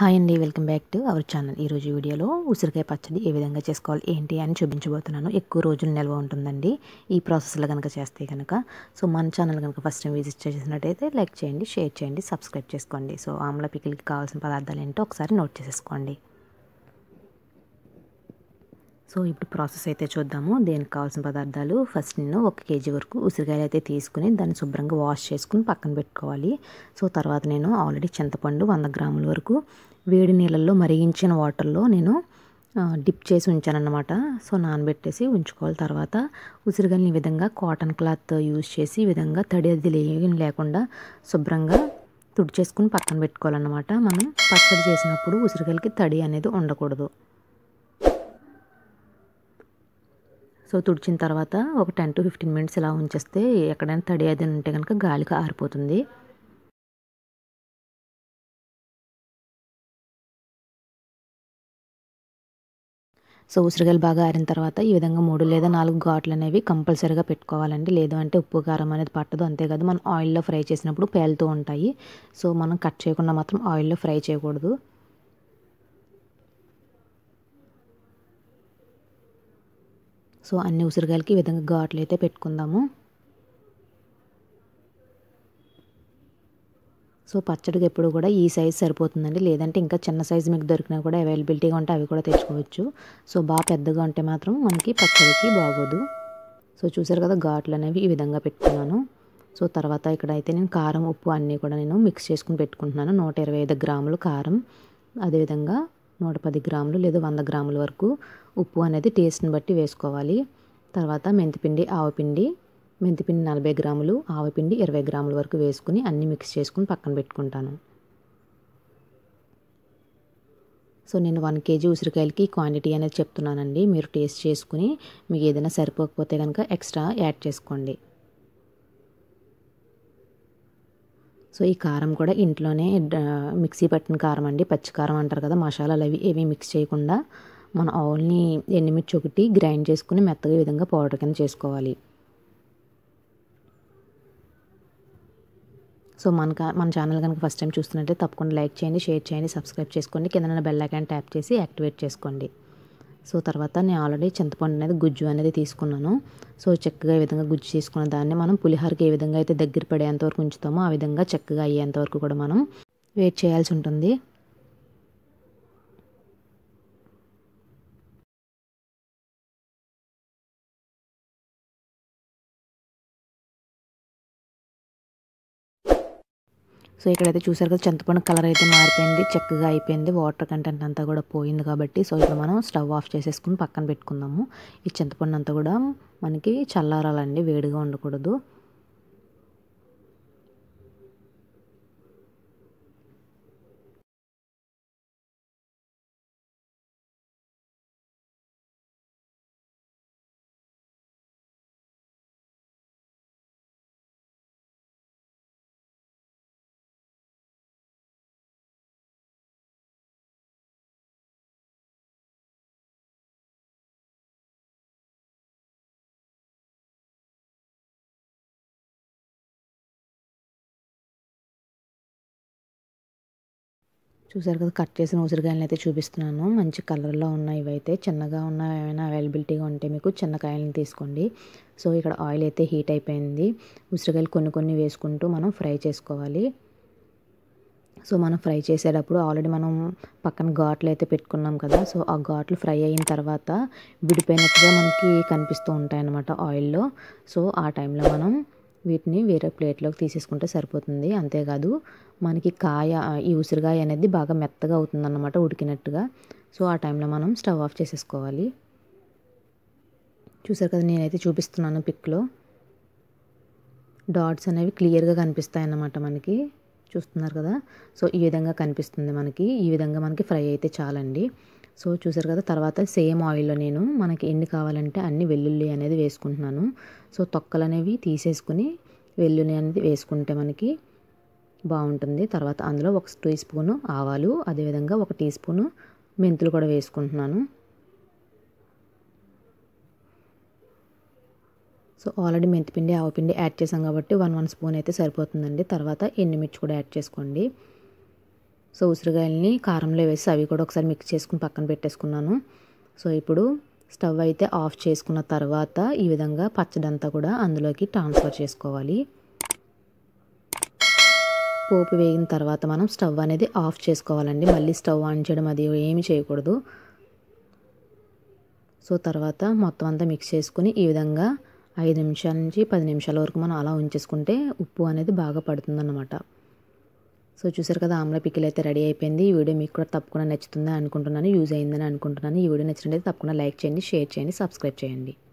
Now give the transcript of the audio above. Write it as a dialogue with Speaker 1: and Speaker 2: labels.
Speaker 1: hi అండి welcome back to our channel ఈరోజు వీడియోలో ఉసిరికాయ పచ్చడి ఏ విధంగా చేసుకోవాలి ఏంటి అని చూపించబోతున్నాను ఎక్కువ రోజులు నిల్వ ఉంటుందండి ఈ ప్రాసెస్లో కనుక చేస్తే కనుక సో మన ఛానల్ కనుక ఫస్ట్ టైం విజిట్ చేసినట్టయితే లైక్ చేయండి షేర్ చేయండి సబ్స్క్రైబ్ చేసుకోండి సో ఆమ్ల పికిల్కి కావాల్సిన పదార్థాలు ఏంటో ఒకసారి నోట్ చేసేసుకోండి సో ఇప్పుడు ప్రాసెస్ అయితే చూద్దాము దేనికి కావాల్సిన పదార్థాలు ఫస్ట్ నేను ఒక కేజీ వరకు ఉసిరికాయలు అయితే తీసుకుని దాన్ని శుభ్రంగా వాష్ చేసుకుని పక్కన పెట్టుకోవాలి సో తర్వాత నేను ఆల్రెడీ చింతపండు వంద గ్రాముల వరకు వేడి నీళ్ళల్లో మరిగించిన వాటర్లో నేను డిప్ చేసి ఉంచానన్నమాట సో నానబెట్టేసి ఉంచుకోవాలి తర్వాత ఉసిరికాయలు ఈ విధంగా కాటన్ క్లాత్ యూజ్ చేసి ఈ విధంగా తడి అది లేకుండా శుభ్రంగా తుడిచేసుకుని పక్కన పెట్టుకోవాలన్నమాట మనం పచ్చడి చేసినప్పుడు ఉసిరికాయలకి తడి అనేది ఉండకూడదు సో తుడిచిన తర్వాత ఒక టెన్ టు ఫిఫ్టీన్ మినిట్స్ ఇలా ఉంచేస్తే ఎక్కడైనా తడి అది ఉంటే కనుక గాలికి ఆరిపోతుంది సో ఉసిరికాయలు బాగా ఆరిన తర్వాత ఈ విధంగా మూడు లేదా నాలుగు ఘాట్లు అనేవి కంపల్సరీగా పెట్టుకోవాలండి లేదు అంటే ఉప్పు కారం అనేది పట్టదు అంతేకాదు మనం ఆయిల్లో ఫ్రై చేసినప్పుడు పేలుతూ ఉంటాయి సో మనం కట్ చేయకుండా మాత్రం ఆయిల్లో ఫ్రై చేయకూడదు సో అన్ని ఉసిరికాయలకి ఈ విధంగా ఘాట్లు అయితే పెట్టుకుందాము సో పచ్చడికి ఎప్పుడు కూడా ఈ సైజ్ సరిపోతుందండి లేదంటే ఇంకా చిన్న సైజు మీకు దొరికినా కూడా అవైలబిలిటీగా ఉంటే అవి కూడా తెచ్చుకోవచ్చు సో బాగా పెద్దగా ఉంటే మాత్రం మనకి పచ్చడికి బాగోదు సో చూసారు కదా ఘాట్లు అనేవి ఈ విధంగా పెట్టుకున్నాను సో తర్వాత ఇక్కడ అయితే నేను కారం ఉప్పు అన్నీ కూడా నేను మిక్స్ చేసుకుని పెట్టుకుంటున్నాను నూట ఇరవై ఐదు గ్రాములు కారం అదేవిధంగా నూట పది గ్రాములు లేదా వంద గ్రాముల వరకు ఉప్పు అనేది టేస్ట్ని బట్టి వేసుకోవాలి తర్వాత మెంతిపిండి ఆవపిండి మెంతిపిండి నలభై గ్రాములు ఆవపిండి ఇరవై గ్రాముల వరకు వేసుకుని అన్నీ మిక్స్ చేసుకుని పక్కన పెట్టుకుంటాను సో నేను వన్ కేజీ ఉసిరికాయలకి క్వాంటిటీ అనేది చెప్తున్నానండి మీరు టేస్ట్ చేసుకుని మీకు ఏదైనా సరిపోకపోతే కనుక ఎక్స్ట్రా యాడ్ చేసుకోండి సో ఈ కారం కూడా ఇంట్లోనే మిక్సీ పట్టిన కారం అండి పచ్చి కారం అంటారు కదా మసాలాలు అవి ఏమీ మిక్స్ చేయకుండా మన ఓన్లీ ఎండుమిర్చి ఒకటి గ్రైండ్ చేసుకుని మెత్తగా ఈ విధంగా పౌడర్ కింద చేసుకోవాలి సో మన మన ఛానల్ కనుక ఫస్ట్ టైం చూస్తున్నట్టే తప్పకుండా లైక్ చేయండి షేర్ చేయండి సబ్స్క్రైబ్ చేసుకోండి కింద బెల్ ఐకాన్ ట్యాప్ చేసి యాక్టివేట్ చేసుకోండి సో తర్వాత నేను ఆల్రెడీ చింతపండు అనేది గుజ్జు అనేది తీసుకున్నాను సో చక్కగా ఈ విధంగా గుజ్జు తీసుకున్న దాన్ని మనం పులిహోరకి ఏ విధంగా అయితే దగ్గర పడేంత వరకు ఉంచుతామో ఆ విధంగా చక్కగా అయ్యేంత వరకు కూడా మనం వెయిట్ చేయాల్సి ఉంటుంది సో ఇక్కడైతే చూసారు కదా చింతపండు కలర్ అయితే మారిపోయింది చక్కగా అయిపోయింది వాటర్ కంటెంట్ అంతా కూడా పోయింది కాబట్టి సో ఇప్పుడు మనం స్టవ్ ఆఫ్ చేసేసుకుని పక్కన పెట్టుకుందాము ఈ చింతపండు అంతా కూడా మనకి చల్లారాలండి వేడిగా ఉండకూడదు చూసారు కదా కట్ చేసిన ఉసిరికాయలను అయితే చూపిస్తున్నాను మంచి కలర్లో ఉన్నాయి ఇవైతే చిన్నగా ఉన్న ఏమైనా అవైలబిలిటీగా ఉంటే మీకు చిన్న కాయలను తీసుకోండి సో ఇక్కడ ఆయిల్ అయితే హీట్ అయిపోయింది ఉసిరికాయలు కొన్ని కొన్ని వేసుకుంటూ మనం ఫ్రై చేసుకోవాలి సో మనం ఫ్రై చేసేటప్పుడు ఆల్రెడీ మనం పక్కన ఘాట్లు అయితే పెట్టుకున్నాం కదా సో ఆ ఘాట్లు ఫ్రై అయిన తర్వాత విడిపోయినట్టుగా మనకి కనిపిస్తూ ఉంటాయి అన్నమాట ఆయిల్లో సో ఆ టైంలో మనం వీటిని వేరే ప్లేట్లోకి తీసేసుకుంటే సరిపోతుంది అంతేకాదు మనకి కాయ ఈ ఉసిరికాయ అనేది బాగా మెత్తగా అవుతుందన్నమాట ఉడికినట్టుగా సో ఆ టైంలో మనం స్టవ్ ఆఫ్ చేసేసుకోవాలి చూసారు కదా నేనైతే చూపిస్తున్నాను పిక్లో డాట్స్ అనేవి క్లియర్గా కనిపిస్తాయి అన్నమాట మనకి చూస్తున్నారు కదా సో ఈ విధంగా కనిపిస్తుంది మనకి ఈ విధంగా మనకి ఫ్రై అయితే చాలండి సో చూసారు కదా తర్వాత సేమ్ ఆయిల్లో నేను మనకి ఎన్ని కావాలంటే అన్ని వెల్లుల్లి అనేది వేసుకుంటున్నాను సో తొక్కలు అనేవి తీసేసుకుని వెల్లుల్లి అనేది వేసుకుంటే మనకి బాగుంటుంది తర్వాత అందులో ఒక టీ స్పూను ఆవాలు అదేవిధంగా ఒక టీ స్పూను మెంతులు కూడా వేసుకుంటున్నాను సో ఆల్రెడీ మెంతిపిండి ఆవపిండి యాడ్ చేసాం కాబట్టి వన్ వన్ స్పూన్ అయితే సరిపోతుందండి తర్వాత ఎండుమిర్చి కూడా యాడ్ చేసుకోండి సో ఉసిరికాయలని కారంలో వేసి అవి కూడా ఒకసారి మిక్స్ చేసుకుని పక్కన పెట్టేసుకున్నాను సో ఇప్పుడు స్టవ్ అయితే ఆఫ్ చేసుకున్న తర్వాత ఈ విధంగా పచ్చడంతా కూడా అందులోకి ట్రాన్స్ఫర్ చేసుకోవాలి పోపు వేగిన తర్వాత మనం స్టవ్ అనేది ఆఫ్ చేసుకోవాలండి మళ్ళీ స్టవ్ ఆన్ చేయడం అది ఏమి చేయకూడదు సో తర్వాత మొత్తం అంతా మిక్స్ చేసుకుని ఈ విధంగా ఐదు నిమిషాల నుంచి పది నిమిషాల వరకు మనం అలా ఉంచేసుకుంటే ఉప్పు అనేది బాగా పడుతుందన్నమాట సో చూసారు కదా ఆమ్లా పికిల్ అయితే రెడీ అయిపోయింది ఈ వీడియో మీకు కూడా తప్పకుండా నచ్చుతుందని అనుకుంటున్నాను యూజ్ అయిందని అనుకుంటున్నాను ఈ వీడియో నచ్చినట్లయితే తప్పకుండా లైక్ చేయండి షేర్ చేయండి సబ్స్క్రైబ్ చేయండి